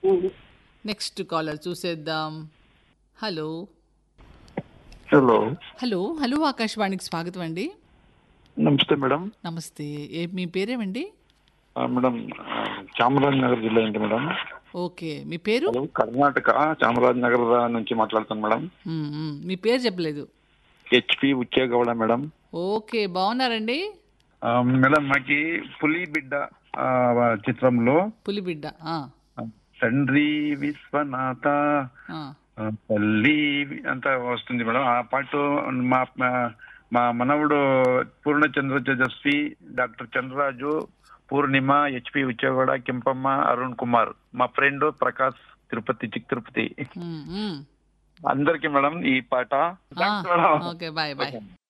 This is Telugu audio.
నెక్స్ట్ కాలర్ చూసేద్దాం హలో హలో హలో హలో ఆకాశవాణికి స్వాగతం అండి నమస్తే మేడం నమస్తే ఏ మీ పేరేమండి ఆ, మేడం ఆ, చామరాజనగర్ జిల్లా ఏంటి మేడం ఓకే మీ పేరు హలో కర్ణాటక చామరాజనగర్ నుంచి మాట్లాడుతాను మేడం మ్మ్, మ్మ్. మీ పేరు చెప్పలేదు హెచ్పి ఉచ్చేగౌడ మేడం ఓకే బాగున్నారండి ఆ, మేడం మాకి పులి బిడ్డ ఆ, చిత్రంలో పులిబిడ్డ ఆ, ఆ, తండ్రి విశ్వనాథ ఆ. ఆ, తల్లి వి- అంతా వస్తుంది మేడం ఆ పాట మా మా- మా మనవుడు పూర్ణచంద్ర తేజస్వి డాక్టర్ చంద్రరాజు పూర్ణిమ హెచ్పి ఉచ్చేగౌడ కెంపమ్మ అరుణ్ కుమార్ మా ఫ్రెండ్ ప్రకాష్ తిరుపతి చిక్ తిరుపతి మ్మ్, మ్మ్. అందరికి మేడం ఈ పాట ఆ, thanks madam okay bye bye